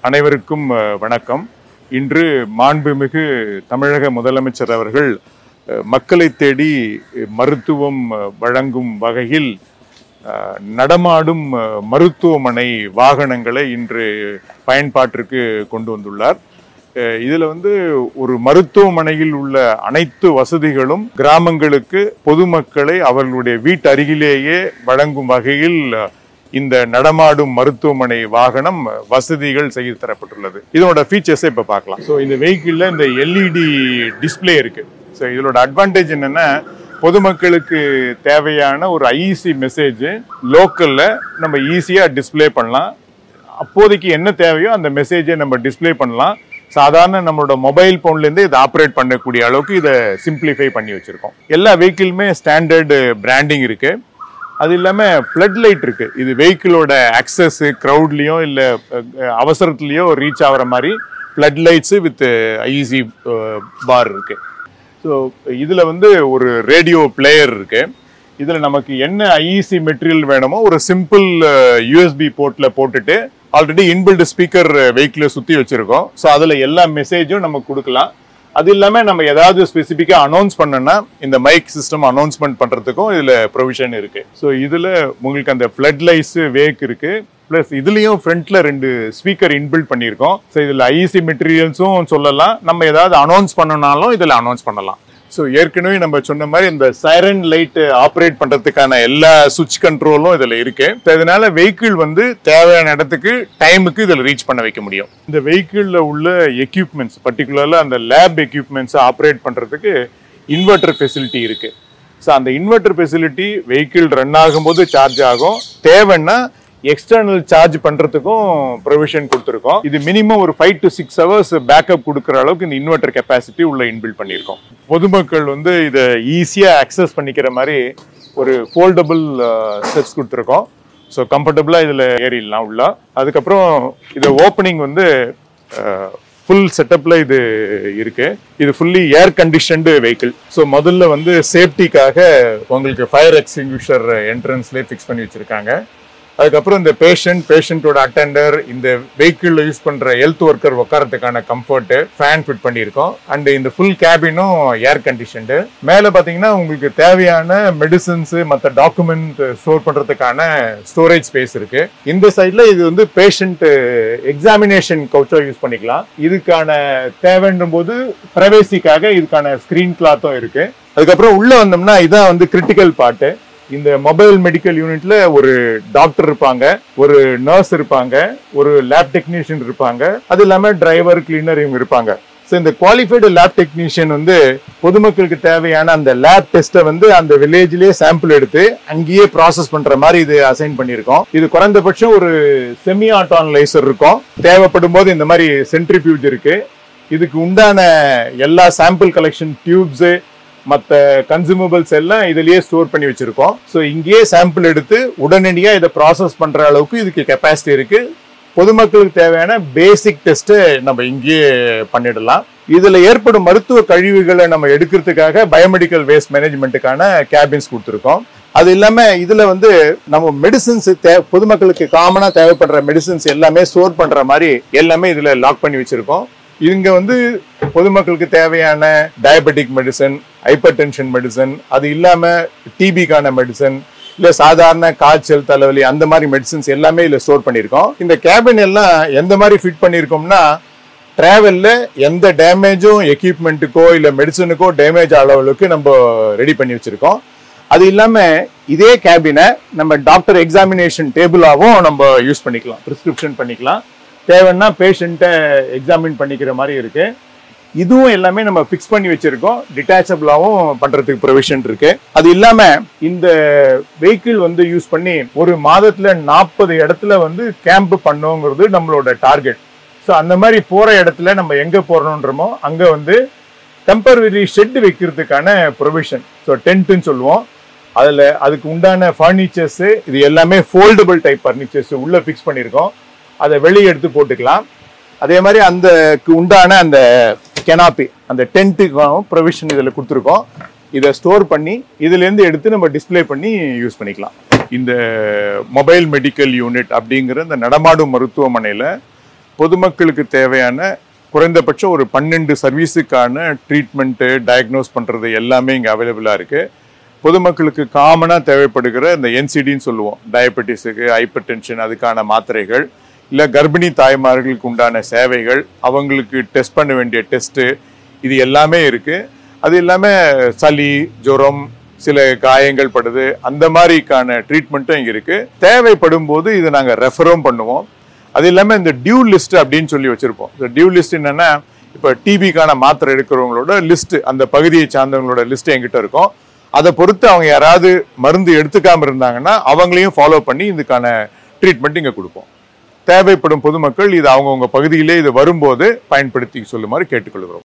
அனைவருக்கும் அஹ், வணக்கம் இன்று மாண்புமிகு தமிழக முதலமைச்சர் அவர்கள் அஹ், மக்களை தேடி அஹ், மருத்துவம் அஹ், வழங்கும் வகையில் அஹ், நடமாடும் அஹ், மருத்துவமனை வாகனங்களை இன்று பயன்பாட்டிற்கு கொண்டு வந்துள்ளார் அஹ், இதுல வந்து ஒரு மருத்துவமனையில் உள்ள அனைத்து வசதிகளும் கிராமங்களுக்கு பொதுமக்களை அவர்களுடைய வீட்டு அருகிலேயே வழங்கும் வகையில் அஹ், இந்த நடமாடும் மருத்துவமனை வாகனம் வசதிகள் செய்து தரப்பட்டுள்ளது இதனோட ஃபீச்சர்ஸை இப்ப பார்க்கலாம் ஸோ இந்த வெஹிக்கிள்ல இந்த எல்இடி டிஸ்ப்ளே இருக்கு ஸோ இதோட அட்வான்டேஜ் என்னன்னா பொதுமக்களுக்கு தேவையான ஒரு ஐஇசி மெசேஜ் லோக்கல்ல நம்ம ஈஸியா டிஸ்ப்ளே பண்ணலாம் அப்போதைக்கு என்ன தேவையோ அந்த மெசேஜை நம்ம டிஸ்ப்ளே பண்ணலாம் சாதாரண நம்மளோட மொபைல் போன்லேருந்து இதை ஆப்ரேட் பண்ணக்கூடிய அளவுக்கு இதை சிம்பிளிஃபை பண்ணி வச்சிருக்கோம் எல்லா வெஹிக்கிளுமே ஸ்டாண்டர்டு பிராண்டிங் இருக்கு அது இல்லாமல் ஃப்ளட் லைட் இருக்கு இது வெஹிக்கிளோட அக்சஸ் க்ரௌட்லேயோ இல்லை அவசரத்துலேயோ ரீச் ஆகிற மாதிரி flood lights with IC bar இருக்கு ஸோ இதில் வந்து ஒரு ரேடியோ பிளேயர் இருக்கு இதில் நமக்கு என்ன ஐஇசி மெட்டீரியல் வேணுமோ ஒரு சிம்பிள் யூஎஸ்பி போர்ட்டில் போட்டுட்டு ஆல்ரெடி இன்பில்ட் ஸ்பீக்கர் வெஹிக்கிளை சுற்றி வச்சுருக்கோம் ஸோ அதில் எல்லா மெசேஜும் நமக்கு கொடுக்கலாம் அது இல்லாமல் நம்ம ஏதாவது ஸ்பெசிஃபிக்காக அனௌன்ஸ் பண்ணோன்னா இந்த மைக் சிஸ்டம் அனௌன்ஸ்மெண்ட் பண்ணுறதுக்கும் இதில் ப்ரொவிஷன் இருக்கு ஸோ இதில் உங்களுக்கு அந்த ஃப்ளட் லைட்ஸ் வேக் இருக்கு ப்ளஸ் இதுலேயும் ஃப்ரண்ட்ல ரெண்டு ஸ்பீக்கர் இன்பில்ட் பண்ணியிருக்கோம் ஸோ இதில் ஐசி மெட்டீரியல்ஸும் சொல்லலாம் நம்ம ஏதாவது அனௌன்ஸ் பண்ணனாலும் இதில் அனௌன்ஸ் பண்ணலாம் ஸோ ஏற்கனவே நம்ம சொன்ன மாதிரி இந்த சைரன் லைட் ஆப்ரேட் பண்றதுக்கான எல்லா சுவிட்ச் கண்ட்ரோலும் இதுல இருக்கு So, இதனால வெஹிக்கிள் வந்து தேவையான இடத்துக்கு டைமுக்கு இதில் ரீச் பண்ண வைக்க முடியும் இந்த வெஹிக்கிளில் உள்ள எக்யூப்மெண்ட்ஸ் பர்டிகுலர்ல அந்த லேப் எக்யூப்மெண்ட்ஸை ஆப்ரேட் பண்றதுக்கு இன்வெர்டர் ஃபெசிலிட்டி இருக்கு ஸோ அந்த இன்வெர்டர் ஃபெசிலிட்டி வெஹிக்கிள் ரன் ஆகும்போது சார்ஜ் ஆகும் தேவைன்னா எக்ஸ்டர்னல் சார்ஜ் பண்றதுக்கும் ப்ரொவிஷன் கொடுத்துருக்கோம் இது மினிமம் ஒரு five to six hours backup கொடுக்குற அளவுக்கு இந்த இன்வெர்டர் கெப்பாசிட்டி உள்ள இன்பில்ட் பண்ணியிருக்கோம் பொதுமக்கள் வந்து இதை ஈஸியாக அக்சஸ் பண்ணிக்கிற மாதிரி ஒரு ஃபோல்டபுள் ஸ்டெப்ஸ் கொடுத்துருக்கோம் ஸோ கம்ஃபர்டபுளாக இதில் ஏறிடலாம் உள்ள அதுக்கப்புறம் இதை ஓப்பனிங் வந்து ஃபுல் செட்டப்ல இது இருக்கு இது fully air conditioned vehicle so முதல்ல வந்து சேஃப்டிக்காக உங்களுக்கு ஃபயர் எக்ஸ்டிங்விஷர் என்ட்ரன்ஸ்லேயே ஃபிக்ஸ் பண்ணி வச்சிருக்காங்க அதுக்கப்புறம் இந்த பேஷண்ட் பேஷண்ட்டோட அட்டெண்டர் இந்த வெஹிக்கிளில் யூஸ் பண்ற ஹெல்த் ஒர்க்கர் உட்காரத்துக்கான கம்ஃபர்ட் ஃபேன் ஃபிட் பண்ணியிருக்கோம் அண்ட் இந்த ஃபுல் கேபினும் ஏர் கண்டிஷன்டு மேலே பார்த்தீங்கன்னா உங்களுக்கு தேவையான மெடிசன்ஸ் மற்ற டாக்குமெண்ட் ஸ்டோர் பண்றதுக்கான ஸ்டோரேஜ் ஸ்பேஸ் இருக்கு இந்த சைடில் இது வந்து பேஷண்ட் எக்ஸாமினேஷன் கவுச்சோ யூஸ் பண்ணிக்கலாம் இதுக்கான தேவைன்னும் போது பிரைவேசிக்காக இதுக்கான ஸ்கிரீன் கிளாத்தும் இருக்கு அதுக்கப்புறம் உள்ள வந்தோம்னா இதான் வந்து கிரிட்டிக்கல் பார்ட்டு இந்த மொபைல் மெடிக்கல் யூனிட்ல ஒரு டாக்டர் இருப்பாங்க ஒரு நர்ஸ் இருப்பாங்க ஒரு லேப் டெக்னீஷியன் இருப்பாங்க அது இல்லாம டிரைவர் கிளீனர் இவங்க இருப்பாங்க ஸோ இந்த குவாலிஃபைடு லேப் டெக்னீஷியன் வந்து பொதுமக்களுக்கு தேவையான அந்த லேப் டெஸ்ட்டை வந்து அந்த வில்லேஜ்லயே சாம்பிள் எடுத்து அங்கேயே ப்ராசஸ் பண்ற மாதிரி இது அசைன் பண்ணியிருக்கோம் இது குறைந்தபட்சம் ஒரு செமி ஆட்டோனலைசர் இருக்கும் தேவைப்படும் போது இந்த மாதிரி சென்ட்ரிபியூஜ் இருக்கு இதுக்கு உண்டான எல்லா சாம்பிள் கலெக்ஷன் டியூப்ஸ் மற்ற கன்சூமபிள்ஸ் எல்லாம் இதுலயே ஸ்டோர் பண்ணி வச்சிருக்கோம் ஸோ இங்கேயே சாம்பிள் எடுத்து உடனடியாக இதை ப்ராசஸ் பண்ற அளவுக்கு இதுக்கு கெப்பாசிட்டி இருக்கு பொதுமக்களுக்கு தேவையான பேசிக் டெஸ்ட் நம்ம இங்கேயே பண்ணிடலாம் இதுல ஏற்படும் மருத்துவ கழிவுகளை நம்ம எடுக்கிறதுக்காக பயோமெடிக்கல் வேஸ்ட் மேனேஜ்மெண்ட்டுக்கான கேபின்ஸ் கொடுத்துருக்கோம் அது இல்லாம இதுல வந்து நம்ம மெடிசின்ஸ் தே பொதுமக்களுக்கு காமனா தேவைப்படுற மெடிசின்ஸ் எல்லாமே ஸ்டோர் பண்ற மாதிரி எல்லாமே இதுல லாக் பண்ணி வச்சிருக்கோம் இங்க வந்து பொதுமக்களுக்கு தேவையான diabetic medicine hypertension medicine அது இல்லாம டிபிக்கான மெடிசன் இல்ல சாதாரண காய்ச்சல் தலைவலி அந்த மாதிரி மெடிசன்ஸ் எல்லாமே இதுல ஸ்டோர் பண்ணியிருக்கோம் இந்த கேபின் எல்லாம் எந்த மாதிரி ஃபிட் பண்ணியிருக்கோம்னா டிராவல்ல எந்த டேமேஜும் எக்யூப்மெண்ட்டுக்கோ இல்ல மெடிசனுக்கோ டேமேஜ் அளவுக்கு நம்ம ரெடி பண்ணி வச்சிருக்கோம் அது இல்லாம இதே கேபினை நம்ம டாக்டர் எக்ஸாமினேஷன் டேபிளாவும் நம்ம யூஸ் பண்ணிக்கலாம் ப்ரிஸ்கிரிப்ஷன் பண்ணிக்கலாம் தேவைன்னா பேஷண்ட்டை எக்ஸாமின் பண்ணிக்கிற மாதிரி இருக்கு இதுவும் எல்லாமே நம்ம ஃபிக்ஸ் பண்ணி வச்சிருக்கோம் டிட்டாச்சபிளாவும் பண்றதுக்கு ப்ரொவிஷன் இருக்கு அது இல்லாம இந்த வெஹிக்கிள் வந்து யூஸ் பண்ணி ஒரு மாதத்துல நாற்பது இடத்துல வந்து கேம்ப் பண்ணோங்கிறது நம்மளோட டார்கெட் ஸோ அந்த மாதிரி போற இடத்துல நம்ம எங்க போறோன்றமோ அங்க வந்து டெம்பரரி ஷெட் வைக்கிறதுக்கான ப்ரொவிஷன் ஸோ டென்ட்டுன்னு சொல்லுவோம் அதில் அதுக்கு உண்டான ஃபர்னிச்சர்ஸ் இது எல்லாமே ஃபோல்டபுள் டைப் ஃபர்னிச்சர்ஸ் உள்ள ஃபிக்ஸ் பண்ணியிருக்கோம் அதை வெளியே எடுத்து போட்டுக்கலாம் அதே மாதிரி அந்தக்கு உண்டான அந்த கெனாப்பி அந்த டென்ட்டுக்கும் ப்ரொவிஷன் இதில் கொடுத்துருக்கோம் இதை ஸ்டோர் பண்ணி இதுலேருந்து எடுத்து நம்ம டிஸ்ப்ளே பண்ணி யூஸ் பண்ணிக்கலாம் இந்த மொபைல் மெடிக்கல் யூனிட் அப்படிங்கிற இந்த நடமாடும் மருத்துவமனையில் பொதுமக்களுக்கு தேவையான குறைந்தபட்சம் ஒரு பன்னெண்டு சர்வீஸுக்கான ட்ரீட்மெண்ட்டு டயக்னோஸ் பண்ணுறது எல்லாமே இங்கே அவைலபிளாக இருக்குது பொதுமக்களுக்கு காமனாக தேவைப்படுகிற இந்த என்சிடின்னு சொல்லுவோம் டயபெட்டிஸுக்கு ஹைப்பர் டென்ஷன் அதுக்கான மாத்திரைகள் இல்லை கர்ப்பிணி தாய்மார்களுக்கு உண்டான சேவைகள் அவங்களுக்கு டெஸ்ட் பண்ண வேண்டிய டெஸ்ட்டு இது எல்லாமே இருக்குது அது இல்லாமல் சளி ஜுரம் சில காயங்கள் படுது அந்த மாதிரிக்கான ட்ரீட்மெண்ட்டும் இங்கே இருக்குது தேவைப்படும் போது இதை நாங்கள் ரெஃபரும் பண்ணுவோம் அது இல்லாமல் இந்த டியூ லிஸ்ட் அப்படின்னு சொல்லி வச்சுருப்போம் இந்த டியூ லிஸ்ட் என்னென்னா இப்போ டிபிக்கான மாத்திரை எடுக்கிறவங்களோட லிஸ்ட் அந்த பகுதியை சார்ந்தவங்களோட லிஸ்ட் எங்கிட்ட இருக்கும் அதை பொறுத்து அவங்க யாராவது மருந்து எடுத்துக்காம இருந்தாங்கன்னா அவங்களையும் ஃபாலோ பண்ணி இதுக்கான ட்ரீட்மெண்ட் இங்கே கொடுப்போம் தேவைப்படும் பொதுமக்கள் இது அவங்கவுங்க பகுதியிலே இது வரும்போது பயன்படுத்தி சொல்லுமாறு கேட்டுக்கொள்கிறோம்